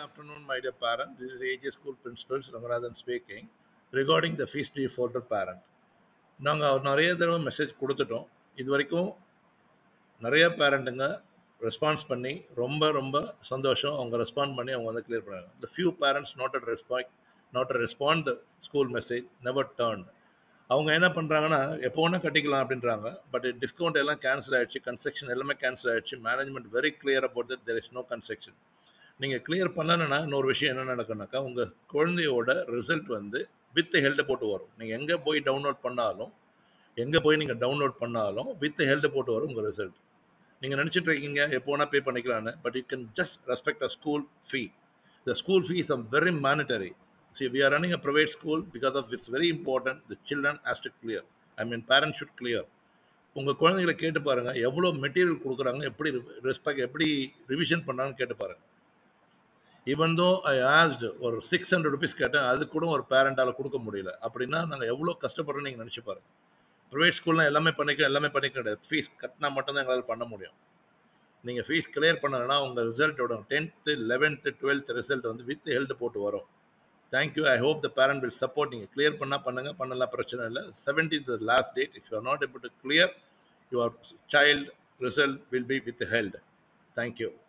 afternoon, my dear parents. This is AJ School Principal Ranganathan speaking regarding the fees defaulted parent. நாங்கள் நிறைய தடவை message கொடுத்துட்டோம் இது வரைக்கும் நிறைய பேரண்ட்டுங்க ரெஸ்பான்ஸ் பண்ணி ரொம்ப ரொம்ப சந்தோஷம் அவங்க ரெஸ்பாண்ட் பண்ணி அவங்க வந்து கிளியர் பண்ணாங்க the few parents not at respect not at respond the school message never turned அவங்க என்ன பண்ணுறாங்கன்னா எப்போ வேணால் கட்டிக்கலாம் அப்படின்றாங்க பட் டிஸ்கவுண்ட் எல்லாம் கேன்சல் ஆயிடுச்சு கன்ஸ்ட்ரக்ஷன் எல்லாமே கேன்சல் ஆயிடுச்சு management very clear about that there is no construction நீங்கள் கிளியர் பண்ணணும்னா இன்னொரு விஷயம் என்ன நடக்கும்னாக்கா உங்கள் குழந்தையோட ரிசல்ட் வந்து வித் ஹெல்டு போட்டு வரும் நீங்கள் எங்கே போய் டவுன்லோட் பண்ணாலும் எங்கே போய் நீங்கள் டவுன்லோட் பண்ணாலும் வித் ஹெல்டு போட்டு வரும் உங்கள் ரிசல்ட் நீங்கள் நினச்சிட்டு இருக்கீங்க எப்போ வேணால் பே பண்ணிக்கலான்னு but you can just respect a school fee the school fee is a very monetary See, we are running a private school because of it's very important. The children has to clear. I mean, parents should clear. உங்கள் குழந்தைகளை கேட்டு பாருங்க எவ்வளோ material கொடுக்குறாங்க எப்படி respect எப்படி revision பண்ணாங்கன்னு கேட்டு பாருங்க ஈவன் தோ ஐ ஆஸ்டு ஒரு சிக்ஸ் ஹண்ட்ரட் ருபீஸ் கேட்டேன் அது கூட ஒரு பேரண்டால் கொடுக்க முடியல அப்படின்னா நாங்கள் எவ்வளோ கஷ்டப்படுறோம்னு நீங்கள் நினச்சி பாருங்க ப்ரைவேட் ஸ்கூல்லாம் எல்லாமே பண்ணிக்க எல்லாமே பண்ணிக்க கிடையாது ஃபீஸ் கட்டினா மட்டும்தான் எங்களால் பண்ண முடியும் நீங்கள் ஃபீஸ் கிளியர் பண்ணலைன்னா உங்கள் ரிசல்ட்டோட டென்த்து லெவன்த்து டுவெல்த் ரிசல்ட் வந்து வித் ஹெல்த் போட்டு வரும் thank you I hope the parent will support நீங்கள் கிளியர் பண்ணால் பண்ணுங்க பண்ணலாம் பிரச்சனை இல்லை seventeenth last date if you are not able to clear your child result will be withheld thank you